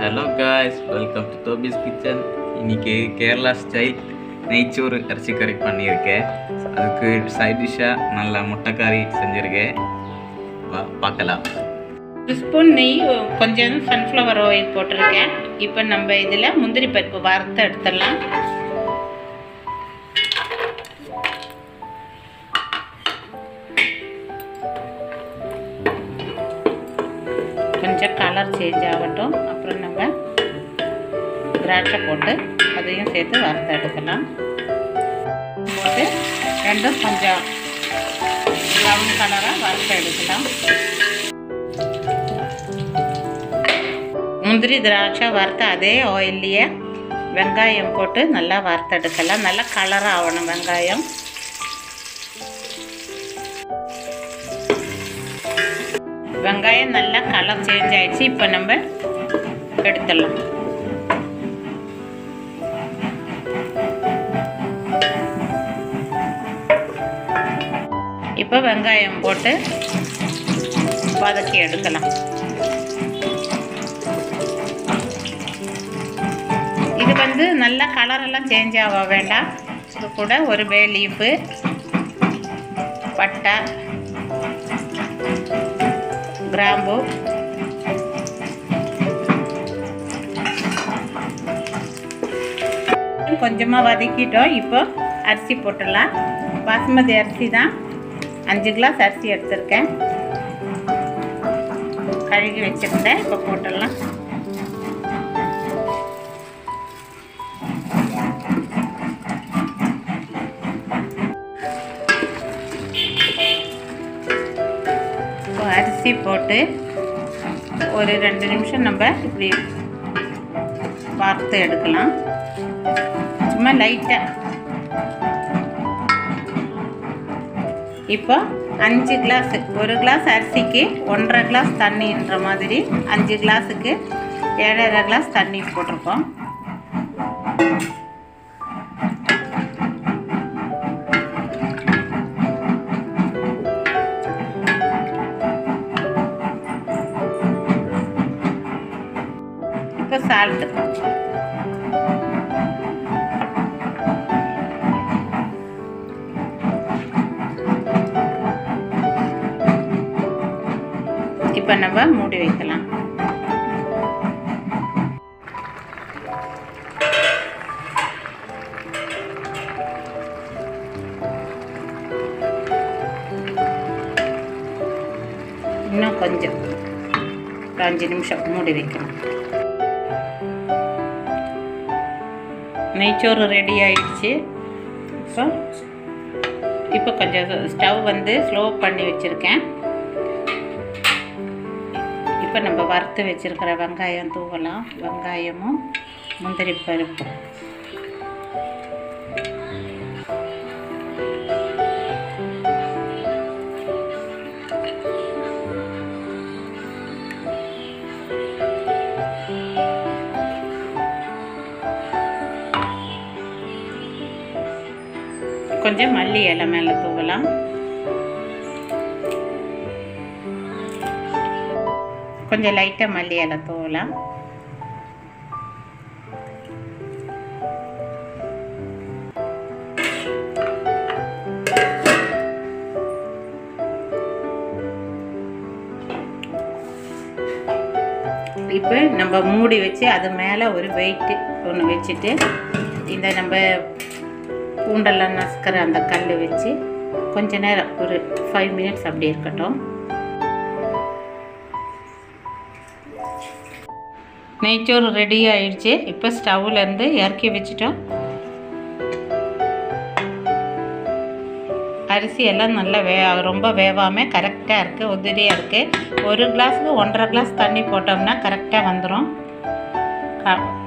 hello guys welcome to தோபிஸ் kitchen இன்னைக்கு Kerala style நெய்ச்சோறு அரிசி கறி பண்ணியிருக்கேன் அதுக்கு சைட் டிஷ்ஷாக நல்லா முட்டைக்கறி செஞ்சுருக்கேன் வா பார்க்கலாம் ஒரு ஸ்பூன் நெய் கொஞ்சம் சன்ஃப்ளவர் ஆயில் போட்டிருக்கேன் இப்போ நம்ம இதில் முந்திரி பருப்பு வறுத்து எடுத்துடலாம் கொஞ்சம் கலர் சேஞ்ச் ஆகட்டும் அப்புறம் நம்ம திராட்சை போட்டு அதையும் சேர்த்து வறுத்து எடுக்கலாம் போட்டு ரெண்டும் கொஞ்சம் ப்ரௌன் கலராக வறுத்து எடுக்கலாம் முந்திரி திராட்சை வறுத்த அதே ஆயில்லையே வெங்காயம் போட்டு நல்லா வறுத்தெடுக்கலாம் நல்லா கலராக ஆகணும் வெங்காயம் வெங்காயம் நல்லா கலர் சேஞ்ச் ஆயிடுச்சு இப்போ நம்ம எடுத்துடலாம் இப்போ வெங்காயம் போட்டு வதக்கி எடுக்கலாம் இது வந்து நல்ல கலரெல்லாம் சேஞ்ச் ஆக வேண்டாம் இது கூட ஒரு பே லீஃபு பட்டை கிராம்பு கொஞ்சமாக வதக்கிட்டோம் இப்போ அரிசி போட்டுடலாம் பாசுமதி அரிசி தான் அஞ்சு கிளாஸ் அரிசி எடுத்திருக்கேன் கழுகி வச்சுருந்தேன் இப்போ போட்டுடலாம் இப்போ அரிசி போட்டு ஒரு ரெண்டு நிமிஷம் நம்ம இப்படி வறுத்து எடுக்கலாம் சும்மா லைட்டாக இப்போ அஞ்சு கிளாஸு ஒரு கிளாஸ் அரிசிக்கு ஒன்றரை கிளாஸ் தண்ணின்ற மாதிரி அஞ்சு கிளாஸுக்கு ஏழரை கிளாஸ் தண்ணி போட்டிருக்கோம் இப்போ சால்ட்டு இப்போ நம்ம மூடி வைக்கலாம் இன்னும் கொஞ்சம் ஒரு அஞ்சு நிமிஷம் மூடி வைக்கலாம் நெய்ச்சோறு ரெடி ஆயிடுச்சு இப்போ இப்போ கொஞ்சம் ஸ்டவ் வந்து ஸ்லோ பண்ணி வச்சுருக்கேன் இப்போ நம்ம வறுத்து வச்சுருக்கிற வெங்காயம் தூவலாம் வெங்காயமும் முந்திரி பருப்பும் கொஞ்சம் மல்லி இலை மேலே தூவலாம் கொஞ்சம் லைட்டாக மல்லி இலை தூவலாம் இப்போ நம்ம மூடி வச்சு அது மேலே ஒரு வெயிட்டு ஒன்று வச்சுட்டு இந்த நம்ம பூண்டெல்லாம் நசுக்கிற அந்த கல் வச்சு கொஞ்ச நேரம் ஒரு ஃபைவ் மினிட்ஸ் அப்படி இருக்கட்டும் நெய்ச்சோறு ரெடி ஆயிடுச்சு இப்போ ஸ்டவ்லேருந்து இறக்கி வச்சுட்டோம் அரிசி எல்லாம் நல்லா வே ரொம்ப வேவாமல் கரெக்டாக இருக்குது உதிரியாக இருக்குது ஒரு கிளாஸுக்கு ஒன்றரை கிளாஸ் தண்ணி போட்டோம்னா கரெக்டாக வந்துடும் க